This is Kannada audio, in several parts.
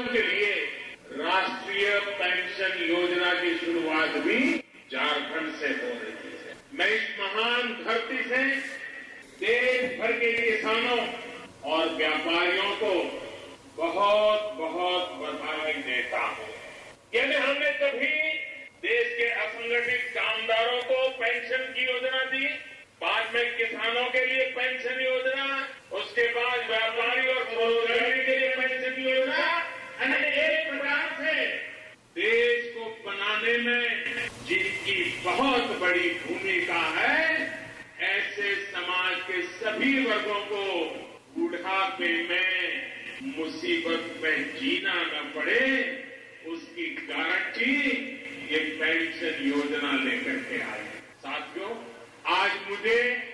के लिए राष्ट्रीय पेंशन योजना की शुरुआत भी झारखंड से हो रही है मैं इस महान धरती से देश भर के किसानों और व्यापारियों को बहुत बहुत बधाई देता हूं यदि हमने कभी देश के असंगठित कामदारों को पेंशन की योजना दी बाद में किसानों के लिए पेंशन योजना उसके बाद व्यापारी और स्वरोजगारी के लिए पेंशन योजना यानी एक प्रकार से देश को बनाने में जिनकी बहुत बड़ी भूमिका है ऐसे समाज के सभी वर्गों को बुढ़ापे में मुसीबत में जीना न पड़े उसकी गारंटी ये पेंशन योजना लेकर के आई साथियों आज मुझे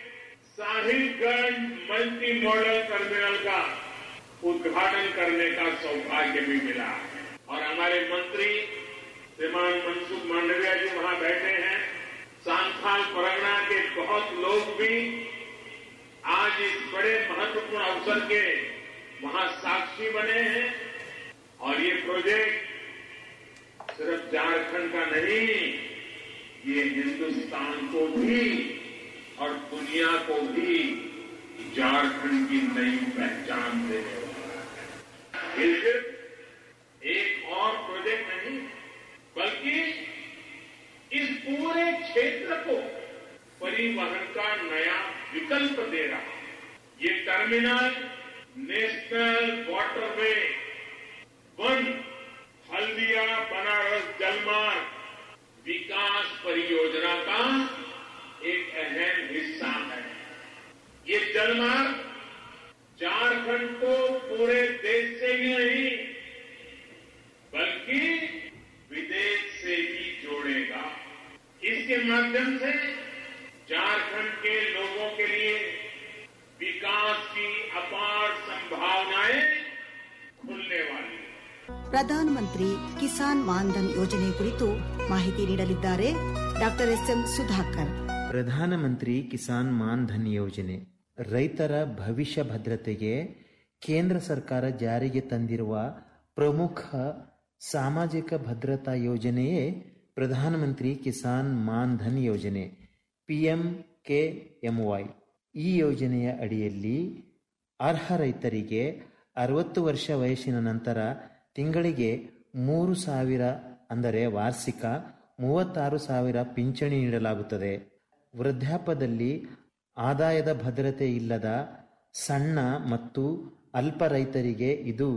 साहिबगंज मल्टी मॉडल टर्मिनल का उद्घाटन करने का सौभाग्य भी मिला है और हमारे मंत्री श्रीमान मनसुख मांडविया जी वहां बैठे हैं सांथाल परगना के बहुत लोग भी आज इस बड़े महत्वपूर्ण अवसर के वहां साक्षी बने हैं और ये प्रोजेक्ट सिर्फ झारखंड का नहीं ये हिंदुस्तान को भी और दुनिया को भी झारखंड की नई पहचान देने वाला है ये सिर्फ एक और प्रोजेक्ट नहीं बल्कि इस पूरे क्षेत्र को परिवहन का नया विकल्प दे रहा है ये terminal national waterway one Haldia Banaras जलमार्ग विकास परियोजना का एक अहम हिस्सा है ये जलमार्ग झारखंड को पूरे देश से ही नहीं बल्कि विदेश से भी जोड़ेगा इसके माध्यम से झारखंड के लोगों के लिए विकास की अपार संभावनाएं खुलने वाली हैं ಪ್ರಧಾನ ಮಂತ್ರಿ ಕಿಸಾನ್ ಮಾನ್ಧನ್ ಯೋಜನೆ ಕುರಿತು ಮಾಹಿತಿ ನೀಡಲಿದ್ದಾರೆ ಡಾಕ್ಟರ್ ಎಸ್ ಎಂ ಸುಧಾಕರ್ ಪ್ರಧಾನಮಂತ್ರಿ ಕಿಸಾನ್ ಮಾನ್ ಧನ್ ಯೋಜನೆ ರೈತರ ಭವಿಷ್ಯ ಭದ್ರತೆಗೆ ಕೇಂದ್ರ ಸರ್ಕಾರ ಜಾರಿಗೆ ತಂದಿರುವ ಪ್ರಮುಖ ಸಾಮಾಜಿಕ ಭದ್ರತಾ ಯೋಜನೆಯೇ ಪ್ರಧಾನಮಂತ್ರಿ ಕಿಸಾನ್ ಮಾನ್ ಧನ್ ಯೋಜನೆ ಪಿಎಂ ಕೆ ವೈ ಈ ಯೋಜನೆಯ ಅಡಿಯಲ್ಲಿ ಅರ್ಹ ರೈತರಿಗೆ ಅರವತ್ತು ವರ್ಷ ವಯಸ್ಸಿನ ನಂತರ ತಿಂಗಳಿಗೆ ಮೂರು ಸಾವಿರ ಅಂದರೆ ವಾರ್ಷಿಕ ಮೂವತ್ತಾರು ಸಾವಿರ ಪಿಂಚಣಿ ನೀಡಲಾಗುತ್ತದೆ ವೃದ್ಧಾಪ್ಯದಲ್ಲಿ ಆದಾಯದ ಭದ್ರತೆ ಇಲ್ಲದ ಸಣ್ಣ ಮತ್ತು ಅಲ್ಪ ರೈತರಿಗೆ ಇದು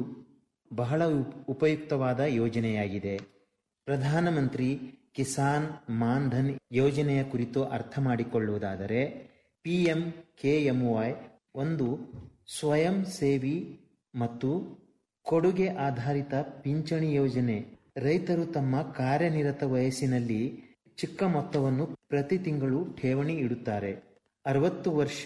ಬಹಳ ಉಪ್- ಉಪಯುಕ್ತವಾದ ಯೋಜನೆಯಾಗಿದೆ ಪ್ರಧಾನಮಂತ್ರಿ ಕಿಸಾನ್ ಮಾನ್ ಧನ್ ಯೋಜನೆಯ ಕುರಿತು ಅರ್ಥ ಮಾಡಿಕೊಳ್ಳುವುದಾದರೆ ಪಿಎಂ ಕೆಎಂವೈ ಒಂದು ಸ್ವಯಂ ಸೇವಿ ಮತ್ತು ಕೊಡುಗೆ ಆಧಾರಿತ ಪಿಂಚಣಿ ಯೋಜನೆ ರೈತರು ತಮ್ಮ ಕಾರ್ಯನಿರತ ವಯಸ್ಸಿನಲ್ಲಿ ಚಿಕ್ಕ ಮೊತ್ತವನ್ನು ಪ್ರತಿ ತಿಂಗಳು ಠೇವಣಿ ಇಡುತ್ತಾರೆ ಅರವತ್ತು ವರ್ಷ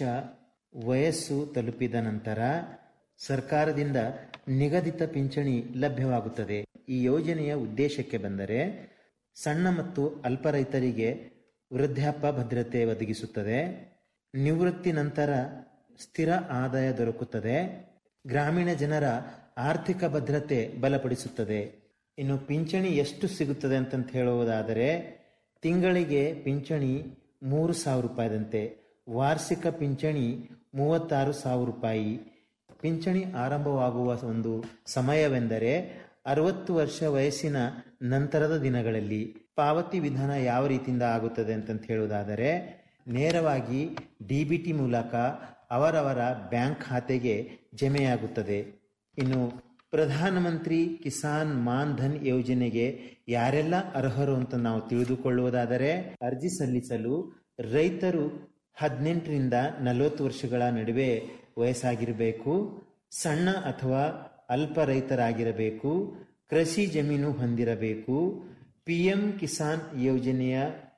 ವಯಸ್ಸು ತಲುಪಿದ ನಂತರ ಸರ್ಕಾರದಿಂದ ನಿಗದಿತ ಪಿಂಚಣಿ ಲಭ್ಯವಾಗುತ್ತದೆ ಈ ಯೋಜನೆಯ ಉದ್ದೇಶಕ್ಕೆ ಬಂದರೆ ಸಣ್ಣ ಮತ್ತು ಅಲ್ಪ ರೈತರಿಗೆ ವೃದ್ಧಾಪ್ಯ ಭದ್ರತೆ ಒದಗಿಸುತ್ತದೆ ನಿವೃತ್ತಿ ನಂತರ ಸ್ಥಿರ ಆದಾಯ ದೊರಕುತ್ತದೆ ಗ್ರಾಮೀಣ ಜನರ ಆರ್ಥಿಕ ಭದ್ರತೆ ಬಲಪಡಿಸುತ್ತದೆ ಇನ್ನು ಪಿಂಚಣಿ ಎಷ್ಟು ಸಿಗುತ್ತದೆ ಅಂತಂತ ಹೇಳುವುದಾದರೆ ತಿಂಗಳಿಗೆ ಪಿಂಚಣಿ ಮೂರು ಸಾವಿರ ರೂಪಾಯಿದಂತೆ ವಾರ್ಷಿಕ ಪಿಂಚಣಿ ಮೂವತ್ತಾರು ಸಾವಿರ ರೂಪಾಯಿ ಪಿಂಚಣಿ ಆರಂಭವಾಗುವ ಒಂದು ಸಮಯವೆಂದರೆ ಅರವತ್ತು ವರ್ಷ ವಯಸ್ಸಿನ ನಂತರದ ದಿನಗಳಲ್ಲಿ ಪಾವತಿ ವಿಧಾನ ಯಾವ ರೀತಿಯಿಂದ ಆಗುತ್ತದೆ ಅಂತಂತ ಹೇಳುವುದಾದರೆ ನೇರವಾಗಿ ಡಿಬಿಟಿ ಮೂಲಕ ಅವರವರ ಬ್ಯಾಂಕ್ ಖಾತೆಗೆ ಜಮೆಯಾಗುತ್ತದೆ ಇನ್ನು ಪ್ರಧಾನಮಂತ್ರಿ ಕಿಸಾನ್ ಮಾನ್ ಧನ್ ಯೋಜನೆಗೆ ಯಾರೆಲ್ಲ ಅರ್ಹರು ಅಂತ ನಾವು ತಿಳಿದುಕೊಳ್ಳುವುದಾದರೆ ಅರ್ಜಿ ಸಲ್ಲಿಸಲು ರೈತರು ಹದಿನೆಂಟರಿಂದ ನಲವತ್ತು ವರ್ಷಗಳ ನಡುವೆ ವಯಸ್ಸಾಗಿರಬೇಕು ಸಣ್ಣ ಅಥವಾ ಅಲ್ಪ ರೈತರಾಗಿರಬೇಕು ಕೃಷಿ ಜಮೀನು ಹೊಂದಿರಬೇಕು ಪಿಎಂ ಕಿಸಾನ್ ಯೋಜನೆಯ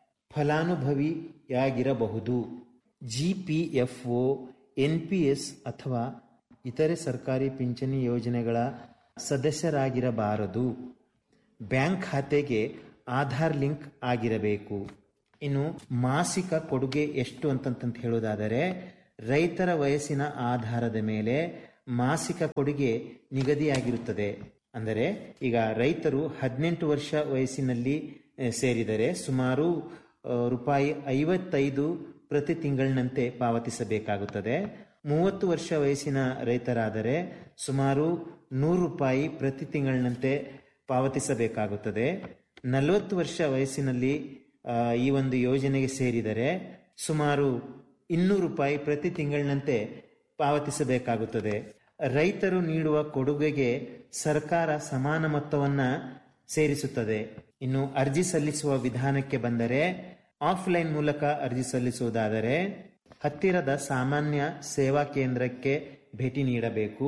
ಫಲಾನುಭವಿಯಾಗಿರಬಹುದು ಜಿಪಿಎಫ್ಒ ಎನ್ಪಿಎಸ್ ಅಥವಾ ಇತರೆ ಸರ್ಕಾರಿ ಪಿಂಚಣಿ ಯೋಜನೆಗಳ ಸದಸ್ಯರಾಗಿರಬಾರದು ಬ್ಯಾಂಕ್ ಖಾತೆಗೆ ಆಧಾರ್ ಲಿಂಕ್ ಆಗಿರಬೇಕು ಇನ್ನು ಮಾಸಿಕ ಕೊಡುಗೆ ಎಷ್ಟು ಅಂತಂತ ಹೇಳೋದಾದರೆ ರೈತರ ವಯಸ್ಸಿನ ಆಧಾರದ ಮೇಲೆ ಮಾಸಿಕ ಕೊಡುಗೆ ನಿಗದಿಯಾಗಿರುತ್ತದೆ ಅಂದರೆ ಈಗ ರೈತರು ಹದಿನೆಂಟು ವರ್ಷ ವಯಸ್ಸಿನಲ್ಲಿ ಆ, ಸೇರಿದರೆ ಸುಮಾರು ಆ, ರೂಪಾಯಿ ಐವತ್ತೈದು ಪ್ರತಿ ತಿಂಗಳಿನಂತೆ ಪಾವತಿಸಬೇಕಾಗುತ್ತದೆ ಮೂವತ್ತು ವರ್ಷ ವಯಸ್ಸಿನ ರೈತರಾದರೆ ಸುಮಾರು ನೂರು ರೂಪಾಯಿ ಪ್ರತಿ ತಿಂಗಳಿನಂತೆ ಪಾವತಿಸಬೇಕಾಗುತ್ತದೆ ನಲವತ್ತು ವರ್ಷ ವಯಸ್ಸಿನಲ್ಲಿ ಆ, ಈ ಒಂದು ಯೋಜನೆಗೆ ಸೇರಿದರೆ ಸುಮಾರು ಇನ್ನೂರು ರೂಪಾಯಿ ಪ್ರತಿ ತಿಂಗಳಿನಂತೆ ಪಾವತಿಸಬೇಕಾಗುತ್ತದೆ ರೈತರು ನೀಡುವ ಕೊಡುಗೆಗೆ ಸರ್ಕಾರ ಸಮಾನ ಮೊತ್ತವನ್ನು ಸೇರಿಸುತ್ತದೆ ಇನ್ನು ಅರ್ಜಿ ಸಲ್ಲಿಸುವ ವಿಧಾನಕ್ಕೆ ಬಂದರೆ ಆಫ್ಲೈನ್ ಮೂಲಕ ಅರ್ಜಿ ಸಲ್ಲಿಸುವುದಾದರೆ ಹತ್ತಿರದ ಸಾಮಾನ್ಯ ಸೇವಾ ಕೇಂದ್ರಕ್ಕೆ ಭೇಟಿ ನೀಡಬೇಕು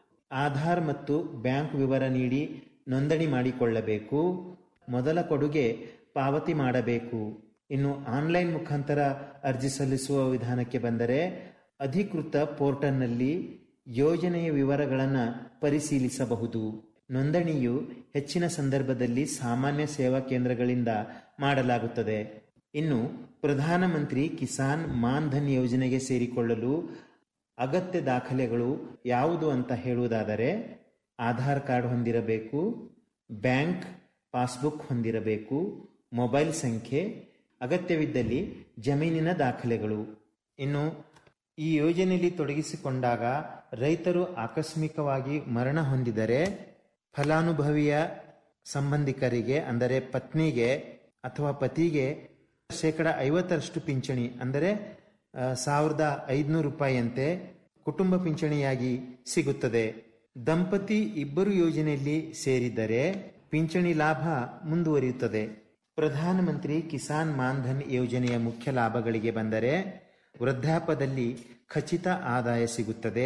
ಆಧಾರ್ ಮತ್ತು ಬ್ಯಾಂಕ್ ವಿವರ ನೀಡಿ ನೋಂದಣಿ ಮಾಡಿಕೊಳ್ಳಬೇಕು ಮೊದಲ ಕೊಡುಗೆ ಪಾವತಿ ಮಾಡಬೇಕು ಇನ್ನು ಆನ್ಲೈನ್ ಮುಖಾಂತರ ಅರ್ಜಿ ಸಲ್ಲಿಸುವ ವಿಧಾನಕ್ಕೆ ಬಂದರೆ ಅಧಿಕೃತ ಪೋರ್ಟಲ್ನಲ್ಲಿ ಯೋಜನೆಯ ವಿವರಗಳನ್ನು ಪರಿಶೀಲಿಸಬಹುದು ನೋಂದಣಿಯು ಹೆಚ್ಚಿನ ಸಂದರ್ಭದಲ್ಲಿ ಸಾಮಾನ್ಯ ಸೇವಾ ಕೇಂದ್ರಗಳಿಂದ ಮಾಡಲಾಗುತ್ತದೆ ಇನ್ನು ಪ್ರಧಾನಮಂತ್ರಿ ಕಿಸಾನ್ ಮಾನ್ ಧನ್ ಯೋಜನೆಗೆ ಸೇರಿಕೊಳ್ಳಲು ಅಗತ್ಯ ದಾಖಲೆಗಳು ಯಾವುದು ಅಂತ ಹೇಳುವುದಾದರೆ ಆಧಾರ್ ಕಾರ್ಡ್ ಹೊಂದಿರಬೇಕು ಬ್ಯಾಂಕ್ ಪಾಸ್ಬುಕ್ ಹೊಂದಿರಬೇಕು ಮೊಬೈಲ್ ಸಂಖ್ಯೆ ಅಗತ್ಯವಿದ್ದಲ್ಲಿ ಜಮೀನಿನ ದಾಖಲೆಗಳು ಇನ್ನು ಈ ಯೋಜನೆಯಲ್ಲಿ ತೊಡಗಿಸಿಕೊಂಡಾಗ ರೈತರು ಆಕಸ್ಮಿಕವಾಗಿ ಮರಣ ಹೊಂದಿದರೆ ಫಲಾನುಭವಿಯ ಸಂಬಂಧಿಕರಿಗೆ ಅಂದರೆ ಪತ್ನಿಗೆ ಅಥವಾ ಪತಿಗೆ ಶೇಕಡ ಐವತ್ತರಷ್ಟು ಪಿಂಚಣಿ ಅಂದರೆ ಆ, ಸಾವಿರದ ಐದುನೂರು ರೂಪಾಯಿಯಂತೆ ಕುಟುಂಬ ಪಿಂಚಣಿಯಾಗಿ ಸಿಗುತ್ತದೆ ದಂಪತಿ ಇಬ್ಬರು ಯೋಜನೆಯಲ್ಲಿ ಸೇರಿದ್ದರೆ ಪಿಂಚಣಿ ಲಾಭ ಮುಂದುವರಿಯುತ್ತದೆ ಪ್ರಧಾನಮಂತ್ರಿ ಕಿಸಾನ್ ಮಾನ್ ಧನ್ ಯೋಜನೆಯ ಮುಖ್ಯ ಲಾಭಗಳಿಗೆ ಬಂದರೆ ವೃದ್ಧಾಪದಲ್ಲಿ ಖಚಿತ ಆದಾಯ ಸಿಗುತ್ತದೆ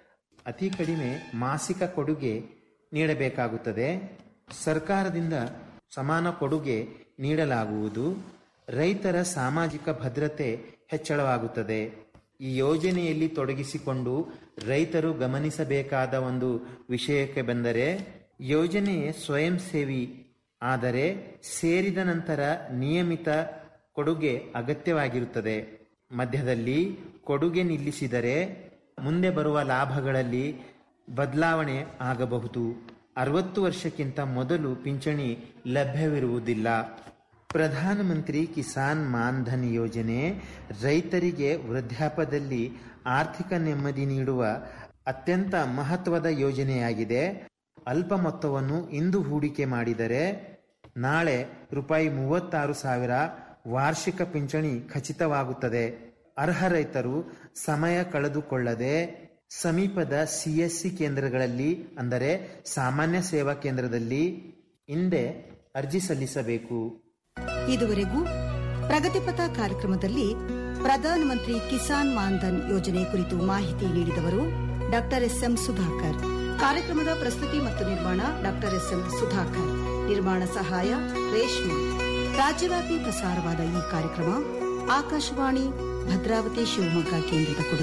ಅತಿ ಕಡಿಮೆ ಮಾಸಿಕ ಕೊಡುಗೆ ನೀಡಬೇಕಾಗುತ್ತದೆ ಸರ್ಕಾರದಿಂದ ಸಮಾನ ಕೊಡುಗೆ ನೀಡಲಾಗುವುದು ರೈತರ ಸಾಮಾಜಿಕ ಭದ್ರತೆ ಹೆಚ್ಚಳವಾಗುತ್ತದೆ ಈ ಯೋಜನೆಯಲ್ಲಿ ತೊಡಗಿಸಿಕೊಂಡು ರೈತರು ಗಮನಿಸಬೇಕಾದ ಒಂದು ವಿಷಯಕ್ಕೆ ಬಂದರೆ ಯೋಜನೆ ಸ್ವಯಂ ಸೇವಿ ಆದರೆ ಸೇರಿದ ನಂತರ ನಿಯಮಿತ ಕೊಡುಗೆ ಅಗತ್ಯವಾಗಿರುತ್ತದೆ ಮಧ್ಯದಲ್ಲಿ ಕೊಡುಗೆ ನಿಲ್ಲಿಸಿದರೆ ಮುಂದೆ ಬರುವ ಲಾಭಗಳಲ್ಲಿ ಬದಲಾವಣೆ ಆಗಬಹುದು ಅರವತ್ತು ವರ್ಷಕ್ಕಿಂತ ಮೊದಲು ಪಿಂಚಣಿ ಲಭ್ಯವಿರುವುದಿಲ್ಲ ಪ್ರಧಾನಮಂತ್ರಿ ಕಿಸಾನ್ ಮಾನ್ ಧನ್ ಯೋಜನೆ ರೈತರಿಗೆ ವೃದ್ಧಾಪದಲ್ಲಿ ಆರ್ಥಿಕ ನೆಮ್ಮದಿ ನೀಡುವ ಅತ್ಯಂತ ಮಹತ್ವದ ಯೋಜನೆಯಾಗಿದೆ ಅಲ್ಪ ಮೊತ್ತವನ್ನು ಇಂದು ಹೂಡಿಕೆ ಮಾಡಿದರೆ ನಾಳೆ ರೂಪಾಯಿ ಮೂವತ್ತಾರು ಸಾವಿರ ವಾರ್ಷಿಕ ಪಿಂಚಣಿ ಖಚಿತವಾಗುತ್ತದೆ ಅರ್ಹ ರೈತರು ಸಮಯ ಕಳೆದುಕೊಳ್ಳದೆ ಸಮೀಪದ ಸಿಎಸ್ಸಿ ಕೇಂದ್ರಗಳಲ್ಲಿ ಅಂದರೆ ಸಾಮಾನ್ಯ ಸೇವಾ ಕೇಂದ್ರದಲ್ಲಿ ಹಿಂದೆ ಅರ್ಜಿ ಸಲ್ಲಿಸಬೇಕು ಇದುವರೆಗೂ ಪ್ರಗತಿಪಥ ಕಾರ್ಯಕ್ರಮದಲ್ಲಿ ಪ್ರಧಾನಮಂತ್ರಿ ಕಿಸಾನ್ ಮಾನ್ಧನ್ ಯೋಜನೆ ಕುರಿತು ಮಾಹಿತಿ ನೀಡಿದವರು ಡಾಕ್ಟರ್ ಎಸ್ಎಂ ಸುಧಾಕರ್ ಕಾರ್ಯಕ್ರಮದ ಪ್ರಸ್ತುತಿ ಮತ್ತು ನಿರ್ಮಾಣ ಡಾಕ್ಟರ್ ಎಸ್ಎಂ ಸುಧಾಕರ್ ನಿರ್ಮಾಣ ಸಹಾಯ ರೇಷ್ಮೆ ರಾಜ್ಯವ್ಯಾಪಿ ಪ್ರಸಾರವಾದ ಈ ಕಾರ್ಯಕ್ರಮ ಆಕಾಶವಾಣಿ ಭದ್ರಾವತಿ ಶಿವಮೊಗ್ಗ ಕೇಂದ್ರದ ಕೊಡುಗೆ